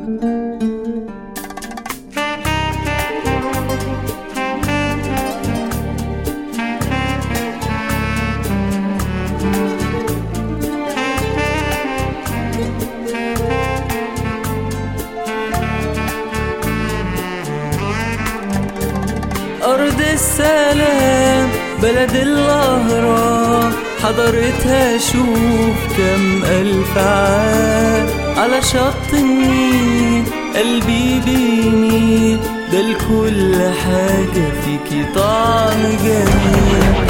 أرض السلام بلد الأهرام حضرتها شوف كم ألف عام على شط النيل قلبي بيميل ده لكل حاجة فيكي طعم جميل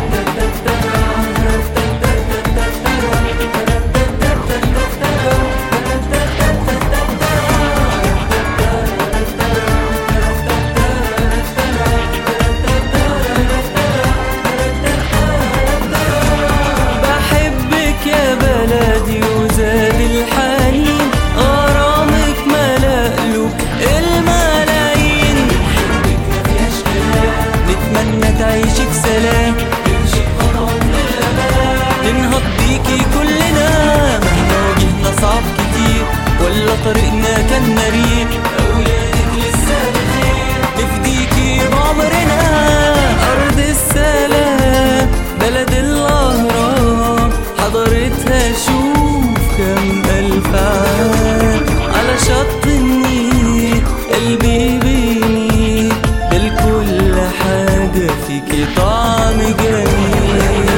بحبك يا بلدي وزاد الحنين غرامك ملألو الملايين بحبك ما فيهاش كلام نتمنى تعيشي في سلام تمشي خطوة ننهض بيكي كلنا مهما واجهنا صعب كتير ولا طريقنا كان مرير أولادك لسه بخير نفديكي بعمرنا أرض السلام بلد الأهرام حضرتها شوف كم ألف عام على شط النيل قلبي بيميل ده لكل حاجة فيكي طعم جميل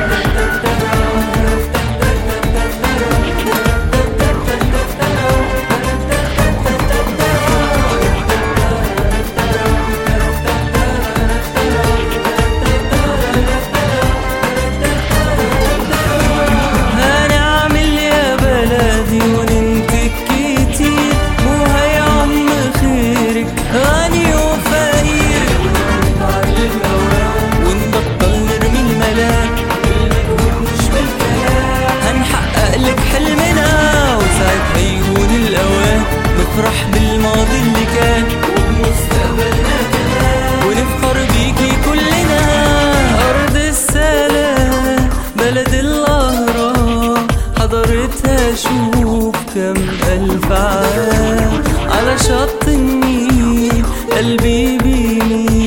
هنعمل يا بلدي وننتج كتير وهيعم خيرك غني وفقير نتعلم أوام ونبطل نرمي الملاك بالمجهود مش بالكلام هنحقق لك حلمنا وساعتها يهون الأوان نفرح بالماضي اللي كان وبمستقبلنا كمان ونفخر بيكي كلنا أرض السلام بلد الأهرام حضرتها شوف كم ألف عام على شط النيل قلبي بيميل